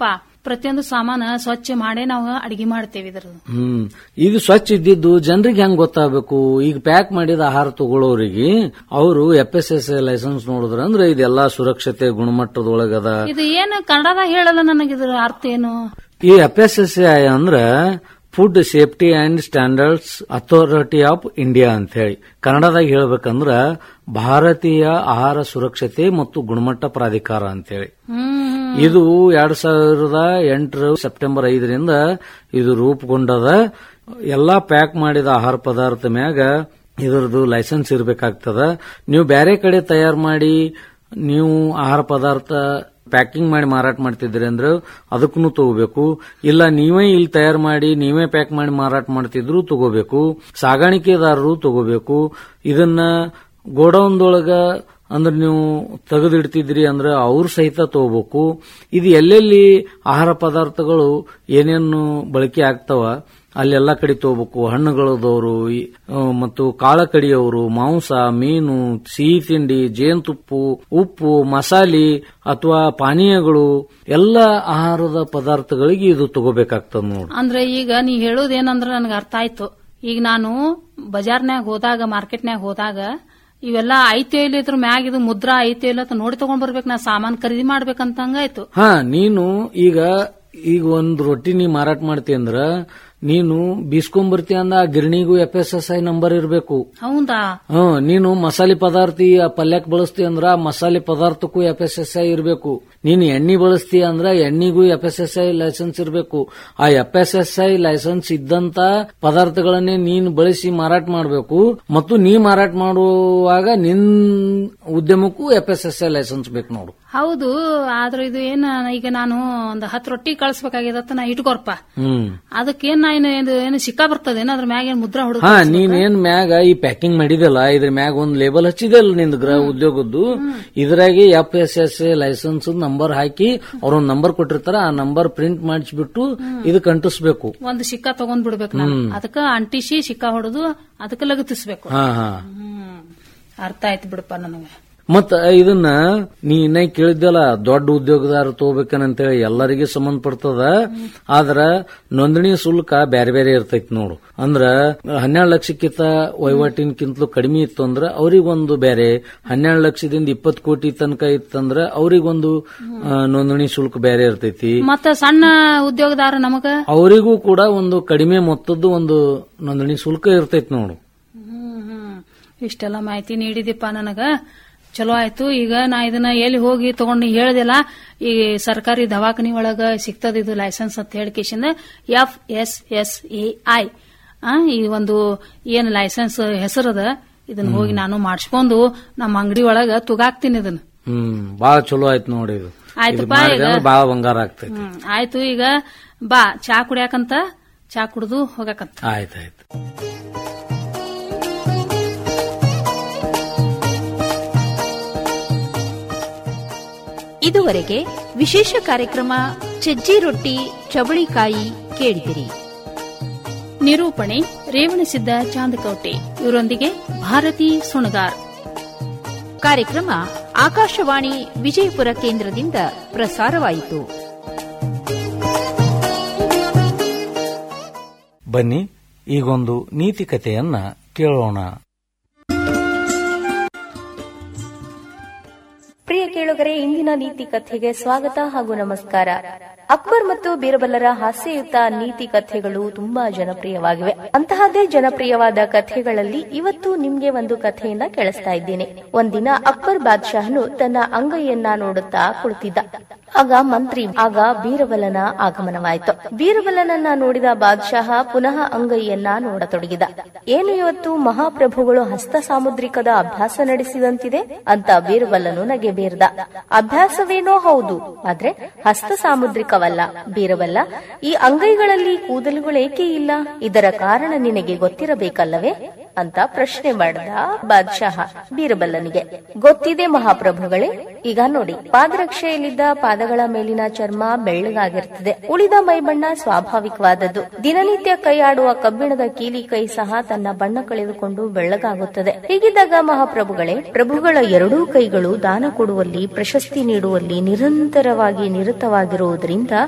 ಯಪ್ಪ ಪ್ರತಿಯೊಂದು ಸಾಮಾನ ಸ್ವಚ್ಛ ಮಾಡೇ ನಾವು ಅಡಿಗೆ ಮಾಡ್ತೇವೆ ಇದ್ರದ್ದು ಹ್ಮ್ ಈಗ ಸ್ವಚ್ಛ ಇದ್ದಿದ್ದು ಜನರಿಗೆ ಹೆಂಗ್ ಗೊತ್ತಾಗಬೇಕು ಈಗ ಪ್ಯಾಕ್ ಮಾಡಿದ ಆಹಾರ ತಗೊಳ್ಳೋರಿಗೆ ಅವರು ಎಫ್ ಎಸ್ ಎಸ್ ಲೈಸೆನ್ಸ್ ನೋಡಿದ್ರ ಅಂದ್ರೆ ಇದೆಲ್ಲಾ ಸುರಕ್ಷತೆ ಗುಣಮಟ್ಟದೊಳಗದ ಇದು ಏನು ಕನ್ನಡದಾಗ ಹೇಳಲ್ಲ ನನಗಿದ್ರ ಅರ್ಥ ಏನು ಈ ಎಫ್ ಎಸ್ ಎಸ್ ಐ ಅಂದ್ರ Food Safety and Standards Authority of India ಅಂತ ಹೇಳಿ ಕನ್ನಡದಾಗ ಹೇಳ್ಬೇಕಂದ್ರ ಭಾರತೀಯ ಆಹಾರ ಸುರಕ್ಷತೆ ಮತ್ತು ಗುಣಮಟ್ಟ ಪ್ರಾಧಿಕಾರ ಅಂತ ಹೇಳಿ ಹ್ಮ್ ಇದು ಎರಡ್ ಸಾವಿರದ ಎಂಟರ ಸೆಪ್ಟೆಂಬರ್ ಐದರಿಂದ ಇದು ರೂಪುಗೊಂಡದ ಎಲ್ಲಾ ಪ್ಯಾಕ್ ಮಾಡಿದ ಆಹಾರ ಪದಾರ್ಥ ಮ್ಯಾಗ ಇದರದು ಲೈಸೆನ್ಸ್ ಇರಬೇಕಾಗ್ತದ ನೀವು ಬೇರೆ ಕಡೆ ತಯಾರು ಮಾಡಿ ನೀವು ಆಹಾರ ಪದಾರ್ಥ ಪ್ಯಾಕಿಂಗ್ ಮಾಡಿ ಮಾರಾಟ ಮಾಡ್ತಿದ್ರಿ ಅಂದ್ರೆ ಅದಕ್ಕೂ ತಗೋಬೇಕು ಇಲ್ಲ ನೀವೇ ಇಲ್ಲಿ ತಯಾರು ಮಾಡಿ ನೀವೇ ಪ್ಯಾಕ್ ಮಾಡಿ ಮಾರಾಟ ಮಾಡ್ತಿದ್ರು ತಗೋಬೇಕು ಸಾಗಾಣಿಕೆದಾರರು ತಗೋಬೇಕು ಇದನ್ನ ಗೋಡೌನ್ದೊಳಗ ಅಂದ್ರೆ ನೀವು ತೆಗೆದಿಡ್ತಿದ್ರಿ ಅಂದ್ರೆ ಅವ್ರು ಸಹಿತ ತಗೋಬೇಕು ಇದು ಎಲ್ಲೆಲ್ಲಿ ಆಹಾರ ಪದಾರ್ಥಗಳು ಏನೇನು ಬಳಕೆ ಆಗ್ತಾವ ಅಲ್ಲೆಲ್ಲ ಕಡೆ ತಗೋಬೇಕು ಹಣ್ಣುಗಳದವರು ಈ, ಆ, ಮತ್ತು ಕಾಳ ಕಡಿಯವರು ಮಾಂಸ ಮೀನು ಸಿಹಿ ತಿಂಡಿ ಜೇನುತುಪ್ಪು ಉಪ್ಪು ಮಸಾಲಿ ಅಥವಾ ಪಾನೀಯಗಳು ಎಲ್ಲ ಆಹಾರದ ಪದಾರ್ಥಗಳಿಗೆ ಇದು ತಗೋಬೇಕಾಗ್ತದ ನೋಡಿ ಅಂದ್ರೆ ಈಗ ನೀ ಹೇಳೋದೇನಂದ್ರ ನನಗೆ ಅರ್ಥ ಆಯ್ತು ಈಗ ನಾನು ಬಜಾರ್ನ್ಯಾಗ ಹೋದಾಗ ಮಾರ್ಕೆಟ್ನ್ಯಾಗ ಹೋದಾಗ ಇವೆಲ್ಲ ಐತೆ ಇಲ್ಲ ಇದ್ರ ಮ್ಯಾಗ ಇದು ಮುದ್ರಾ ಐತೆ ಇಲ್ಲ ಅಂತ ನೋಡಿ ತಗೊಂಡ್ ಬರ್ಬೇಕು ನಾ ಸಾಮಾನ್ ಖರೀದಿ ಮಾಡ್ಬೇಕಂತ ಹಂಗಾಯ್ತು ಹಾ ನೀನು ಈಗ ಈಗ ಒಂದ್ ರೊಟ್ಟಿ ನೀ ಮಾರಾಟ ಮಾಡ್ತಿ ಅಂದ್ರ ನೀನು ಬೀಸ್ಕೊಂಬರ್ತಿ ಅಂದ ಆ ಗಿರಣಿಗೂ F S S I number ಇರಬೇಕು ಹೌದಾ ಹ್ಮ್ ನೀನು ಮಸಾಲೆ ಪದಾರ್ಥ ಈ ಪಲ್ಯಕ್ ಬಳಸ್ತಿ ಅಂದ್ರ ಆ ಮಸಾಲೆ ಪದಾರ್ಥಕ್ಕೂ ಎಫ್ ಎಸ್ ಎಸ್ ಐ ಇರಬೇಕು ನೀನು ಎಣ್ಣೆ ಬಳಸ್ತಿ ಅಂದ್ರ ಎಣ್ಣಿಗೂ F S S I license ಇರಬೇಕು ಆ F S S I license ಇದ್ದಂತ ಪದಾರ್ಥಗಳನ್ನೇ ನೀನು ಬಳಸಿ ಮಾರಾಟ ಮಾಡಬೇಕು ಮತ್ತು ನೀ ಮಾರಾಟ ಮಾಡುವಾಗ ನಿನ್ ಉದ್ಯಮಕ್ಕೂ F S S I license ಬೇಕು ನೋಡು ಹೌದು ಆದ್ರೆ ಇದು ಏನ ಈಗ ನಾನು ಒಂದ್ ಹತ್ತು ರೊಟ್ಟಿ ಕಳಿಸ್ಬೇಕಾಗ್ಯದತ್ತ ನಾ ಇಟ್ಕೊರ್ಪ ಹ್ಮ್ ಅದಕ್ಕೇನ್ ನಾ ಏನು ಏನು ಏನು ಸಿಕ್ಕಾ ಬರ್ತದೇನ ಅದ್ರ ಮ್ಯಾಗ ಏನ್ ಮುದ್ರಾ ಹೊಡೆದು ಹಾ ನೀನೇನ್ ಮ್ಯಾಗ ಈ ಪ್ಯಾಕಿಂಗ್ ಮಾಡಿದಲ್ಲ ಇದ್ರ ಮ್ಯಾಗ ಒಂದ್ ಲೇಬಲ್ ಹಚ್ಚಿದಲ್ಲ ನಿಂದ ಗೃಹ ಉದ್ಯೋಗದ್ದು ಇದ್ರಾಗೆ F S S license number ಹಾಕಿ ಅವ್ರೊಂದ್ ನಂಬರ್ ಕೊಟ್ಟಿರ್ತಾರ ಆ ನಂಬರ್ ಪ್ರಿಂಟ್ ಮಾಡಿಸ್ಬಿಟ್ಟು ಇದಕ್ ಅಂಟಿಸ್ಬೇಕು ಒಂದು ಸಿಕ್ಕಾ ತಗೊಂಡ್ ಬಿಡ್ಬೇಕು ನಾನು ಅದಕ್ಕ ಅಂಟಿಸಿ ಸಿಕ್ಕಾ ಹೊಡೆದು ಅದಕ್ಕೆ ಲಗತ್ತಿಸ್ಬೇಕು ಹಾ ಹಾ ಹ್ಮ್ ಅರ್ಥ ಆಯ್ತು ಬಿಡಪ್ಪ ನನಗೆ ಮತ್ತ ಇದನ್ನ ನೀ ಇನ್ನ ಕೇಳಿದ್ದಲ್ಲ ದೊಡ್ಡ ಉದ್ಯೋಗದಾರ ತಗೋಬೇಕಂತೇಳಿ ಎಲ್ಲರಿಗೆ ಸಂಬಂಧಪಡ್ತದ ಆದ್ರ ನೋಂದಣಿ ಶುಲ್ಕ ಬ್ಯಾರೆ ಬೇರೆ ಇರ್ತೈತಿ ನೋಡು ಅಂದ್ರ ಹನ್ನೆರಡು ಲಕ್ಷಕ್ಕಿಂತ ವಹಿವಾಟಿನಕ್ಕಿಂತಲೂ ಕಡಿಮೆ ಇತ್ತು ಅಂದ್ರ ಅವ್ರಿಗೊಂದು ಬೇರೆ ಹನ್ನೆರಡು ಲಕ್ಷದಿಂದ ಇಪ್ಪತ್ತು ಕೋಟಿ ತನಕ ಇತ್ತಂದ್ರ ಅವ್ರಿಗೊಂದು ಆ, ನೋಂದಣಿ ಶುಲ್ಕ ಬೇರೆ ಇರ್ತೈತಿ ಮತ್ತ ಸಣ್ಣ ಉದ್ಯೋಗದಾರ ನಮಗ ಅವರಿಗೂ ಕೂಡ ಒಂದು ಕಡಿಮೆ ಮೊತ್ತದ್ದು ಒಂದು ನೋಂದಣಿ ಶುಲ್ಕ ಇರ್ತೈತಿ ನೋಡು ಹ್ಮ್ ಹ್ಮ್ ಇಷ್ಟೆಲ್ಲ ಮಾಹಿತಿ ನೀಡಿದಿಪ್ಪ ನನಗ ಚಲೋ ಆಯ್ತು ಈಗ ನಾ ಇದನ್ನ ಎಲ್ಲಿ ಹೋಗಿ ತಗೊಂಡು ಹೇಳ್ದಿಲ್ಲ ಈ ಸರ್ಕಾರಿ ದವಾಖಾನಿ ಒಳಗ ಸಿಗ್ತದ ಇದು ಲೈಸೆನ್ಸ್ ಅಂತ ಹೇಳಿಕೇಶಿಂದ F S S A I ಈ ಒಂದು ಏನ್ ಲೈಸೆನ್ಸ್ ಹೆಸರದ ಇದನ್ನ ಹೋಗಿ ನಾನು ಮಾಡಿಸ್ಕೊಂಡು ನಮ್ಮ ಅಂಗಡಿ ಒಳಗ ತುಗಾಕ್ತೀನಿ ಇದನ್ನ ಹ್ಮ್ ಬಾಳ ಚಲೋ ಆಯ್ತು ನೋಡಿ ಇದು ಆಯ್ತಪ್ಪ, ಇದು ಮಾಡಿದ್ರೆ ಈಗ- ಬಾಳ ಬಂಗಾರ ಆಗ್ತೈತಿ ಹ್ಮ್ ಆಯ್ತು ಈಗ ಬಾ ಚಾ ಕುಡಿಯಾಕಂತ ಚಾ ಕುಡ್ದು ಹೋಗಕಂತ ಆಯ್ತಾಯ್ತು ಇದುವರೆಗೆ ವಿಶೇಷ ಕಾರ್ಯಕ್ರಮ ಸಜ್ಜಿ ರೊಟ್ಟಿ ಚವಳಿಕಾಯಿ ಕೇಳಿದಿರಿ ನಿರೂಪಣೆ ರೇವಣಸಿದ್ದ ಚಾಂದಕೋಟೆ ಇವರೊಂದಿಗೆ ಭಾರತಿ ಸುಣಗಾರ್ ಕಾರ್ಯಕ್ರಮ ಆಕಾಶವಾಣಿ ವಿಜಯಪುರ ಕೇಂದ್ರದಿಂದ ಪ್ರಸಾರವಾಯಿತು ಬನ್ನಿ ಈಗೊಂದು ನೀತಿ ಕಥೆಯನ್ನ ಕೇಳೋಣ ಪ್ರಿಯ ಕೇಳುಗರೆ ಇಂದಿನ ನೀತಿ ಕಥೆಗೆ ಸ್ವಾಗತ ಹಾಗೂ ನಮಸ್ಕಾರ ಅಕ್ಬರ್ ಮತ್ತು ಬೀರಬಲ್ಲರ ಹಾಸ್ಯಯುತ ನೀತಿ ಕಥೆಗಳು ತುಂಬಾ ಜನಪ್ರಿಯವಾಗಿವೆ ಅಂತಹದೇ ಜನಪ್ರಿಯವಾದ ಕಥೆಗಳಲ್ಲಿ ಇವತ್ತು ನಿಮ್ಗೆ ಒಂದು ಕಥೆಯನ್ನ ಕೇಳಿಸ್ತಾ ಇದ್ದೇನೆ ಒಂದಿನ ಅಕ್ಬರ್ ಬಾದ್ಶಾಹನು ತನ್ನ ಅಂಗೈಯನ್ನ ನೋಡುತ್ತಾ ಕುಳಿತಿದ್ದ ಆಗ ಮಂತ್ರಿ ಆಗ ಬೀರಬಲನ ಆಗಮನವಾಯಿತು ಬೀರಬಲನನ್ನ ನೋಡಿದ ಬಾದ್ಶಾಹ ಪುನಃ ಅಂಗೈಯನ್ನ ನೋಡತೊಡಗಿದ ಏನು ಇವತ್ತು ಮಹಾಪ್ರಭುಗಳು ಹಸ್ತ ಸಾಮುದ್ರಿಕದ ಅಭ್ಯಾಸ ನಡೆಸಿದಂತಿದೆ ಅಂತ ಬೀರಬಲ್ಲನು ನಗೆ ಬೀರ್ದ ಅಭ್ಯಾಸವೇನೋ ಹೌದು ಆದ್ರೆ ಹಸ್ತ ಸಾಮುದ್ರಿಕವಲ್ಲ ಬೀರಬಲ್ಲ ಈ ಅಂಗೈಗಳಲ್ಲಿ ಕೂದಲುಗಳೇಕೆ ಇಲ್ಲ ಇದರ ಕಾರಣ ನಿನಗೆ ಗೊತ್ತಿರಬೇಕಲ್ಲವೇ ಅಂತ ಪ್ರಶ್ನೆ ಮಾಡಿದ ಬಾದ್ಶಾಹ ಬೀರಬಲ್ಲನಿಗೆ ಗೊತ್ತಿದೆ ಮಹಾಪ್ರಭುಗಳೇ ಈಗ ನೋಡಿ ಪಾದರಕ್ಷೆಯಲ್ಲಿದ್ದ ಪಾದಗಳ ಮೇಲಿನ ಚರ್ಮ ಬೆಳ್ಳಗಾಗಿರ್ತದೆ ಉಳಿದ ಮೈಬಣ್ಣ ಸ್ವಾಭಾವಿಕವಾದದ್ದು ದಿನನಿತ್ಯ ಕೈಯಾಡುವ ಕಬ್ಬಿಣದ ಕೀಲಿ ಕೈ ಸಹ ತನ್ನ ಬಣ್ಣ ಕಳೆದುಕೊಂಡು ಬೆಳ್ಳಗಾಗುತ್ತದೆ ಹೀಗಿದ್ದಾಗ ಮಹಾಪ್ರಭುಗಳೇ ಪ್ರಭುಗಳ ಎರಡೂ ಕೈಗಳು ದಾನ ಕೊಡುವಲ್ಲಿ ಪ್ರಶಸ್ತಿ ನೀಡುವಲ್ಲಿ ನಿರಂತರವಾಗಿ ನಿರತವಾಗಿರುವುದರಿಂದ